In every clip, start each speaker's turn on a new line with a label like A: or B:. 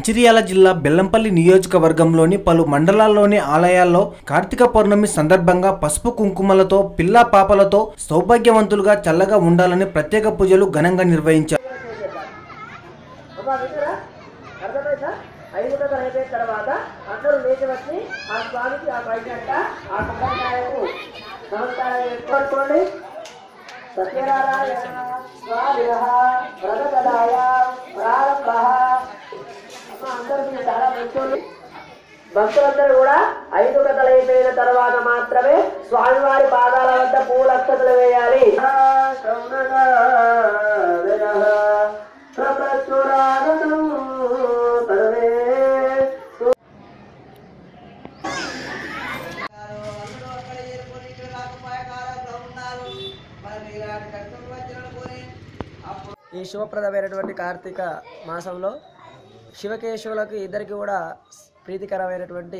A: మంచిర్యాల జిల్లా బెల్లంపల్లి నియోజకవర్గంలోని పలు మండలాల్లోని ఆలయాల్లో కార్తీక పౌర్ణమి సందర్భంగా పసుపు కుంకుమలతో పిల్లా పాపలతో సౌభాగ్యవంతులుగా చల్లగా ఉండాలని ప్రత్యేక పూజలు ఘనంగా నిర్వహించారు
B: అమ్మా వింటురా అర్థమైందా ఐదు గంటలు అయిపోయిన తర్వాత అందరూ లేచి వచ్చి ఆ స్వామికి ఆ పైకంట ఆ కొబ్బరికాయకు నమస్కారం చేసుకోండి సత్యనారాయణ స్వామిన వ్రతకదాయ ప్రారంభ అమ్మ అందరూ మీరు చాలా మంచోళ్ళు భక్తులందరూ కూడా ఐదు గంటలు అయిపోయిన తర్వాత మాత్రమే స్వామివారి పాదాల వద్ద పూలక్షతలు వేయాలి
C: ఈ శుభప్రదమైనటువంటి కార్తీక మాసంలో శివకేశవులకు ఇద్దరికి కూడా ప్రీతికరమైనటువంటి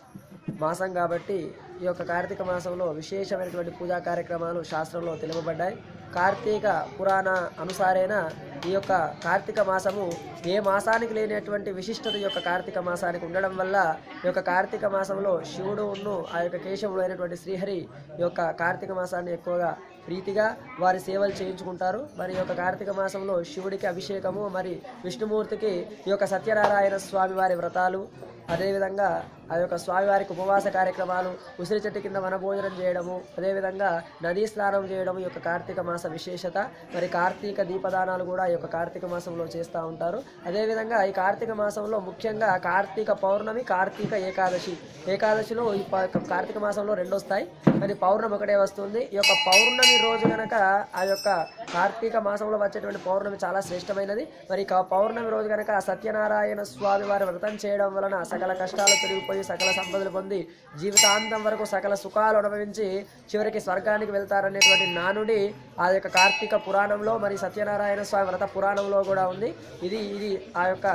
C: మాసం కాబట్టి ఈ యొక్క కార్తీక మాసంలో విశేషమైనటువంటి పూజా కార్యక్రమాలు శాస్త్రంలో తెలుపబడ్డాయి కార్తీక పురాణ అనుసారేన ఈ యొక్క కార్తీక మాసము ఏ మాసానికి లేనటువంటి విశిష్టత ఈ యొక్క కార్తీక మాసానికి ఉండడం వల్ల ఈ యొక్క కార్తీక మాసంలో శివుడు ఉన్ను ఆ యొక్క కేశవుడు అయినటువంటి శ్రీహరి ఈ యొక్క కార్తీక మాసాన్ని ఎక్కువగా ప్రీతిగా వారి సేవలు చేయించుకుంటారు మరి ఈ యొక్క కార్తీక మాసంలో శివుడికి అభిషేకము మరి విష్ణుమూర్తికి ఈ యొక్క సత్యనారాయణ స్వామి వారి వ్రతాలు అదేవిధంగా ఆ యొక్క స్వామివారికి ఉపవాస కార్యక్రమాలు ఉసిరి చెట్టు కింద వనభోజనం చేయడము అదేవిధంగా నదీ స్నానం చేయడం ఈ యొక్క కార్తీక మాస విశేషత మరి కార్తీక దీపదానాలు కూడా ఈ యొక్క కార్తీక మాసంలో చేస్తూ ఉంటారు అదేవిధంగా ఈ కార్తీక మాసంలో ముఖ్యంగా కార్తీక పౌర్ణమి కార్తీక ఏకాదశి ఏకాదశిలో ఈ ప- కార్తీక మాసంలో రెండు వస్తాయి కానీ పౌర్ణమి ఒకటే వస్తుంది ఈ యొక్క పౌర్ణమి రోజు గనక ఆ యొక్క కార్తీక మాసంలో వచ్చేటువంటి పౌర్ణమి చాలా శ్రేష్టమైనది మరి ఇక పౌర్ణమి రోజు గనక సత్యనారాయణ స్వామి వారి వ్రతం చేయడం వలన సకల కష్టాలు తొలగిపోయి సకల సంపదలు పొంది జీవితాంతం వరకు సకల సుఖాలు అనుభవించి చివరికి స్వర్గానికి వెళ్తారనేటువంటి నానుడి ఆ యొక్క కార్తీక పురాణంలో మరి సత్యనారాయణ స్వామి వ్రత పురాణంలో కూడా ఉంది ఇది ఇది ఆ యొక్క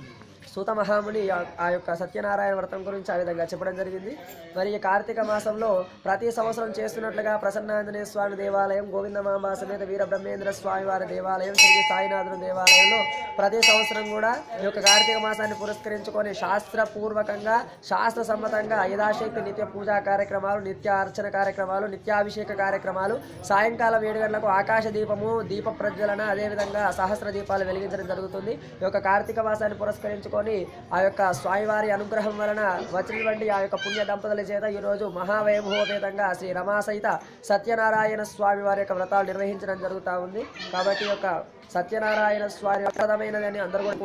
C: సూత మహాముని ఆ- ఆ యొక్క సత్యనారాయణ వ్రతం గురించి ఆ విధంగా చెప్పడం జరిగింది మరి ఈ కార్తీక మాసంలో ప్రతి సంవత్సరం చేస్తున్నట్లుగా ప్రసన్నాంజనేయ స్వామి దేవాలయం గోవిందమాంబ సమేత వీర బ్రహ్మేంద్ర స్వామి వారి దేవాలయం శ్రీ సాయినాథుని దేవాలయంలో ప్రతి సంవత్సరం కూడా ఈ యొక్క కార్తీక మాసాన్ని పురస్కరించుకొని శాస్త్రపూర్వకంగా శాస్త్ర సమ్మతంగా యథాశక్తి నిత్య పూజా కార్యక్రమాలు నిత్య అర్చన కార్యక్రమాలు నిత్యాభిషేక కార్యక్రమాలు సాయంకాలం ఏడు గంటలకు ఆకాశ దీపము దీప ప్రజ్వలన అదేవిధంగా సహస్ర దీపాలు వెలిగించడం జరుగుతుంది ఈ యొక్క కార్తీక మాసాన్ని పురస్కరించుకొని ఆ యొక్క స్వామివారి అనుగ్రహం వలన వచ్చినటువంటి ఆ యొక్క పుణ్య దంపతుల చేత ఈరోజు మహావైభవోపేతంగా శ్రీ రమా సహిత సత్యనారాయణ స్వామి వారి యొక్క వ్రతాలు నిర్వహించడం జరుగుతూ ఉంది కాబట్టి ఈ యొక్క సత్యనారాయణ స్వామి ప్రదమైనదని అందరూ కూడా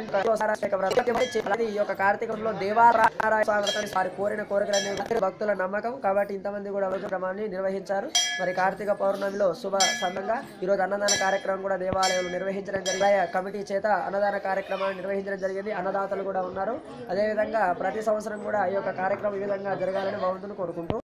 C: కోరుకుంటున్నారు. ఈ యొక్క కార్తీకంలో దేవారాయణ స్వామి వ్రతాన్ని వారి కోరిన కోరికలనే భక్తుల నమ్మకం కాబట్టి ఇంతమంది కూడా రోజు క్రమాన్ని నిర్వహించారు మరి కార్తీక పౌర్ణమిలో శుభ సందంగా ఈరోజు అన్నదాన కార్యక్రమం కూడా దేవాలయంలో నిర్వహించడం జరిగింది కమిటీ చేత అన్నదాన కార్యక్రమాన్ని నిర్వహించడం జరిగింది అన్నదాతలు కూడా ఉన్నారు అదేవిధంగా ప్రతి సంవత్సరం కూడా ఈ యొక్క కార్యక్రమం ఈ విధంగా జరగాలని భగవంతుని కోరుకుంటూ